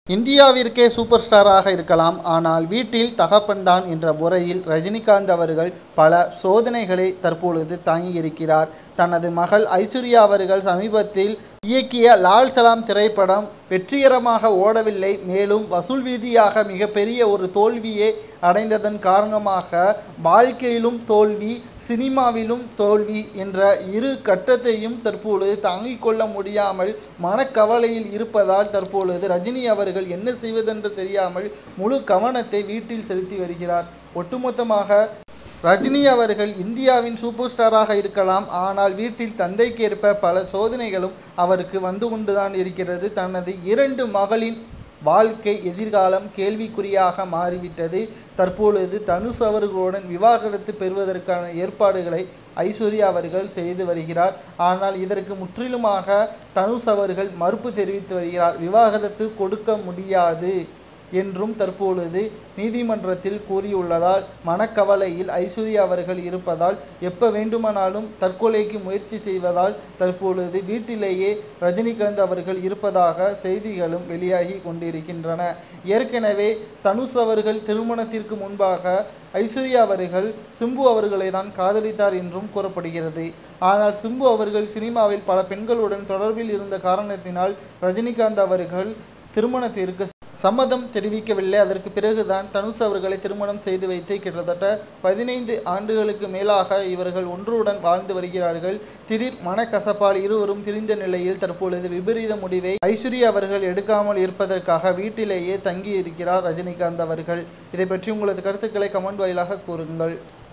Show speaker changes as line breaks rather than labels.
இந்தியாவிற்கே super ஸ்டாராக இருக்கலாம் ஆனால் வீட்டில் தகப்பன்தான் என்ற முறையில் ரஜினிகாந்த் அவர்கள் பல சோதனைகளை தற்பொழுது தாங்கியிருக்கிறார் தனது மகள் ஐஸ்வர்யா அவர்கள் சமீபத்தில் இயக்கிய லால் சலாம் திரைப்படம் வெற்றிகரமாக ஓடவில்லை மேலும் வசூல் ரீதியாக மிகப்பெரிய ஒரு தோல்வியே அடைந்ததன் காரணமாக வாழ்க்கையிலும் தோல்வி சினிமாவிலும் தோல்வி என்ற இரு கட்டத்தையும் தற்பொழுது தாங்கிக் கொள்ள முடியாமல் மனக்கவலையில் இருப்பதால் தற்பொழுது ரஜினி அவர்கள் என்ன செய்வதென்று தெரியாமல் முழு கவனத்தை வீட்டில் செலுத்தி வருகிறார் ஒட்டுமொத்தமாக ரஜினி அவர்கள் இந்தியாவின் சூப்பர் ஸ்டாராக இருக்கலாம் ஆனால் வீட்டில் தந்தைக்கேற்ப பல சோதனைகளும் அவருக்கு வந்து கொண்டுதான் இருக்கிறது தனது இரண்டு மகளின் வாழ்க்கை எதிர்காலம் கேள்விக்குறியாக மாறிவிட்டது தற்பொழுது தனுஷ் அவர்களுடன் விவாகரத்து பெறுவதற்கான ஏற்பாடுகளை ஐஸ்வர்யா அவர்கள் செய்து வருகிறார் ஆனால் இதற்கு முற்றிலுமாக தனுஷ் அவர்கள் மறுப்பு தெரிவித்து வருகிறார் விவாகரத்து கொடுக்க முடியாது என்றும் தற்பொழுது நீதிமன்றத்தில் கூறியுள்ளதால் மனக்கவலையில் ஐஸ்வர்யா அவர்கள் இருப்பதால் எப்போ வேண்டுமானாலும் தற்கொலைக்கு முயற்சி செய்வதால் தற்பொழுது வீட்டிலேயே ரஜினிகாந்த் அவர்கள் இருப்பதாக செய்திகளும் வெளியாகி கொண்டிருக்கின்றன ஏற்கனவே தனுஷ் அவர்கள் திருமணத்திற்கு முன்பாக ஐஸ்வர்யா அவர்கள் சிம்பு அவர்களை தான் காதலித்தார் என்றும் கூறப்படுகிறது ஆனால் சிம்பு அவர்கள் சினிமாவில் பல பெண்களுடன் தொடர்பில் இருந்த காரணத்தினால் ரஜினிகாந்த் அவர்கள் திருமணத்திற்கு சம்மதம் தெரிவிக்கவில்லை அதற்கு பிறகுதான் தனுஷ் அவர்களை திருமணம் செய்து வைத்து கிட்டத்தட்ட பதினைந்து ஆண்டுகளுக்கு மேலாக இவர்கள் ஒன்றுடன் வாழ்ந்து வருகிறார்கள் திடீர் மனக்கசப்பால் இருவரும் பிரிந்த நிலையில் தற்பொழுது விபரீத முடிவை ஐஸ்வர்யா அவர்கள் எடுக்காமல் இருப்பதற்காக வீட்டிலேயே தங்கி இருக்கிறார் ரஜினிகாந்த் அவர்கள் இதை பற்றி உங்களது கருத்துக்களை கமெண்ட் வாயிலாக கூறுங்கள்